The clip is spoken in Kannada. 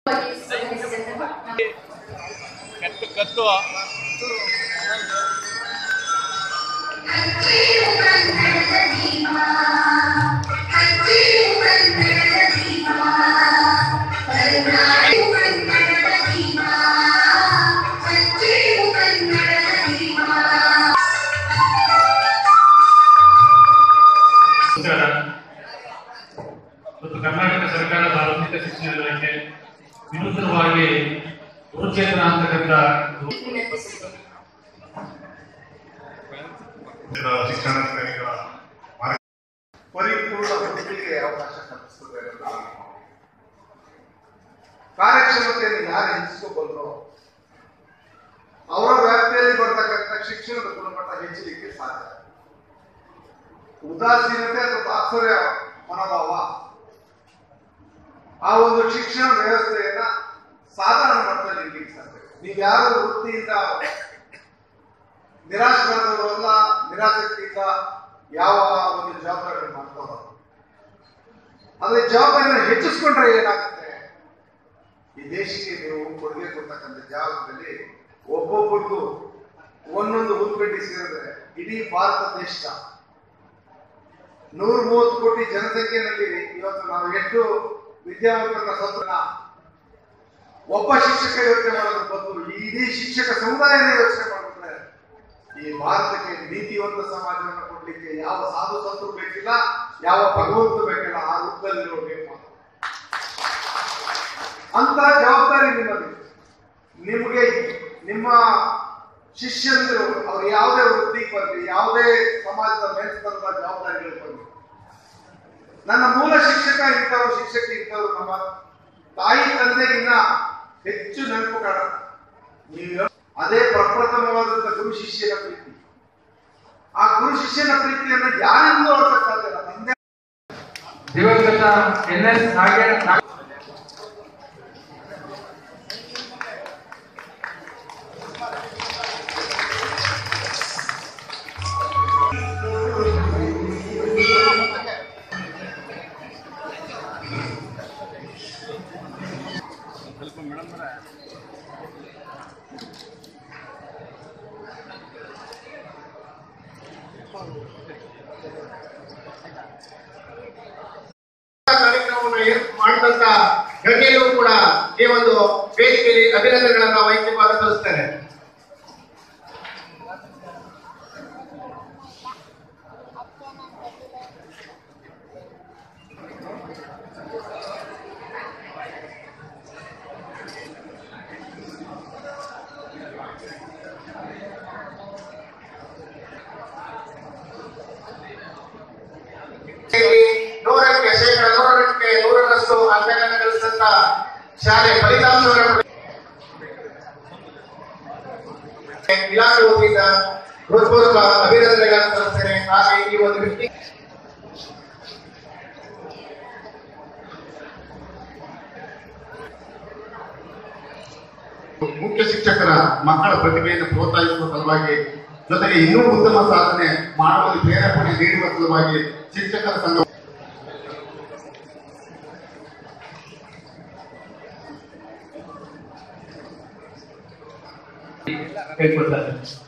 ಕತ್ತು ಕತ್ತು ನಮಸ್ಕಾರ ಮತ್ತು ಕರ್ನಾಟಕ ಸರ್ಕಾರದ ಆರಂಭಿಕ ಶಿಕ್ಷಣ ಇಲಾಖೆ ವಿನೂತನವಾಗಿ ಗುರುಚೇತನ ಅಂತಕ್ಕಂಥ ಶಿಕ್ಷಣಾಧಿಕಾರಿಗಳ ಮಾರ್ಗ- ಪರಿಪೂರ್ಣ ಬದುಕಲಿಕ್ಕೆ ಅವಕಾಶ ಕಲ್ಪಿಸ್ತದೆ ಅನ್ನೋದು ನನ್ನ ಭಾವನೆ. ಕಾರ್ಯಕ್ಷಮತೆಯನ್ನು ಯಾರು ಹೆಚ್ಚಿಸ್ಕೋಬಲ್ಲರೋ ಅವರ ವ್ಯಾಪ್ತಿಯಲ್ಲಿ ಬರ್ತಕ್ಕಂಥ ಶಿಕ್ಷಣದ ಗುಣಮಟ್ಟ ಹೆಚ್ಚಲಿಕ್ಕೆ ಸಾಧ್ಯ ಉದಾಸೀನತೆ ಅಥವಾ ತಾತ್ಪರ್ಯ ಮನೋಭಾವ ಆ ಒಂದು ಶಿಕ್ಷಣ ವ್ಯವಸ್ಥೆಯನ್ನ ಸಾಧಾರಣ ಮಟ್ಟದಲ್ಲಿ ಇರ್ಲಿಕ್ಕೆ ಸಾಧ್ಯ ನೀವು ಯಾರು ವೃತ್ತಿಯಿಂದ ನಿರಾಶರಾದವರಲ್ಲ ನಿರಾಸಕ್ತಿಯಿಂದ ಯಾವ ಒಂದು ಜವಾಬ್ದಾರಿ ಮಾಡ್ತಾರ ಆದ್ರೆ ಜವಾಬ್ದಾರಿನ ಹೆಚ್ಚಿಸ್ಕೊಂಡ್ರೆ ಏನಾಗುತ್ತೆ ಈ ದೇಶಕ್ಕೆ ನೀವು ಕೊಡುಗೆ ಕೊಡ್ತಕ್ಕಂಥ ಜಾಗದಲ್ಲಿ ಒಬ್ಬೊಬ್ಬರಿಗೂ ಒಂದೊಂದು ಹುಲ್ಗಡ್ಡಿ ಸೇರಿದ್ರೆ ಇಡೀ ಭಾರತ ದೇಶ ನೂರ ಮೂವತ್ತು ಕೋಟಿ ಜನಸಂಖ್ಯೆಯಲ್ಲಿ ಇವತ್ತು ನಾವು ಎಷ್ಟು ವಿದ್ಯಾವಂತರ ಸತ್ರನ ಒಬ್ಬ ಶಿಕ್ಷಕ ಯೋಚನೆ ಮಾಡೋದ್ರ ಬದಲು ಇಡೀ ಶಿಕ್ಷಕ ಸಮುದಾಯನೇ ಯೋಚನೆ ಮಾಡಿದ್ರೆ ಈ ಭಾರತಕ್ಕೆ ನೀತಿವಂತ ಸಮಾಜವನ್ನು ಕೊಡ್ಲಿಕ್ಕೆ ಯಾವ ಸಾಧು ಸಂತರು ಬೇಕಿಲ್ಲ ಯಾವ ಭಗವಂತ ಬೇಕಿಲ್ಲ ಆ ರೂಪದಲ್ಲಿರೋ ಬೇಕು ಅಂತ ಜವಾಬ್ದಾರಿ ನಿಮ್ಮದು ನಿಮಗೆ ನಿಮ್ಮ ಶಿಷ್ಯಂದಿರು ಅವ್ರು ಯಾವುದೇ ವೃತ್ತಿಗೆ ಬರಲಿ ಯಾವುದೇ ಸಮಾಜದ ಮೇಲ್ಸ್ತರದ ಜವಾಬ್ದಾರಿಗಳು ಬರಲಿ ನನ್ನ ಮೂಲ ಶಿಕ್ಷಕ ಇಂಥವ್ರು ಶಿಕ್ಷಕಿ ಇಂಥವ್ರು ನಮ್ಮ ತಾಯಿ ತಂದೆಗಿನ್ನ ಹೆಚ್ಚು ನೆನಪು ಕಾಣ ನೀವು ಅದೇ ಪ್ರಪ್ರಥಮವಾದಂತ ಗುರು ಶಿಷ್ಯನ ಪ್ರೀತಿ ಆ ಗುರು ಶಿಷ್ಯನ ಪ್ರೀತಿಯನ್ನು ಯಾರಿಂದಲೂ ಅಳಸಕ್ ಸಾಧ್ಯ ಇಲ್ಲ ತಂದೆ ದಿವಂಗತ ಎನ್ ಎಸ್ ನಾಗೇ ಸ್ವಲ್ಪ ಮೇಡಮ್ ಕಾರ್ಯಕ್ರಮವನ್ನು ಏರ್- ಮಾಡಿದಂತ ಗಣ್ಯರು ಕೂಡ ಈ ಒಂದು ವೇದಿಕೆಯಲ್ಲಿ ಅಭಿನಂದನೆಗಳನ್ನ ವೈಯಕ್ತಿಕವಾಗಿ ಸಲ್ಲಿಸ್ತೇನೆ ಇಲ್ಲಿ ನೂರಕ್ಕೆ ಶೇಕಡ ನೂರಕ್ಕೆ ನೂರರಷ್ಟು ಅಂಕಗಳನ್ನು ಗಳಿಸಿದಂತ ಶಾಲೆ ಫಲಿತಾಂಶವನ್ನು ಇಲಾಖೆ ವತಿಯಿಂದ ಹೃತ್ಪೂರ್ವಕ ಅಭಿನಂದನೆಗಳನ್ನು ಸಲ್ಲಿಸ್ತೇನೆ ಹಾಗೆ ಈ ಒಂದು ವ್ಯಕ್ತಿ ಮುಖ್ಯ ಶಿಕ್ಷಕರ ಮಕ್ಕಳ ಪ್ರತಿಭೆಯನ್ನು ಪ್ರೋತ್ಸಾಹಿಸುವ ಸಲುವಾಗಿ ಜೊತೆಗೆ ಇನ್ನೂ ಉತ್ತಮ ಸಾಧನೆ ಮಾಡುವಲ್ಲಿ ಪ್ರೇರೇಪಣೆ ನೀಡುವ ಸಲುವಾಗಿ ಶಿಕ್ಷಕರ ಸಂಘ ಕೇಳ್ಕೊಳ್ತಾರೆ